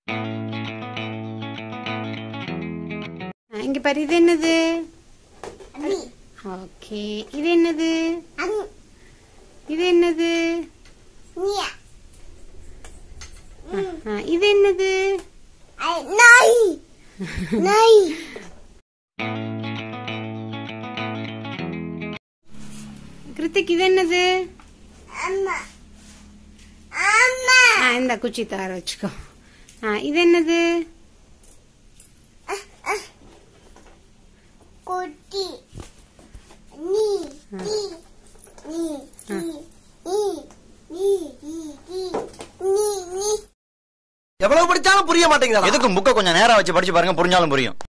ஆ, இங்க பாரு இது என்னது அணி ஓகே இது என்னது அணி இது என்னது நீயா ஆ, இது என்னது ஐ நாய் நாய் கிருத்திக் இது என்னது அம்மா அம்மா ஆ இந்த குச்சி தார வச்சுக்கோ ஆ இது என்னது குட்டி நீ நீ நீ நீ நீ நீ நீ நீ நீ நீ எவ்வளவு படிச்சாலும் புரிய மாட்டேங்குதா எதுக்கும் புக்கை கொஞ்சம் நேரா வச்சு படிச்சு பாருங்க புரிஞ்சாலும் புரியும்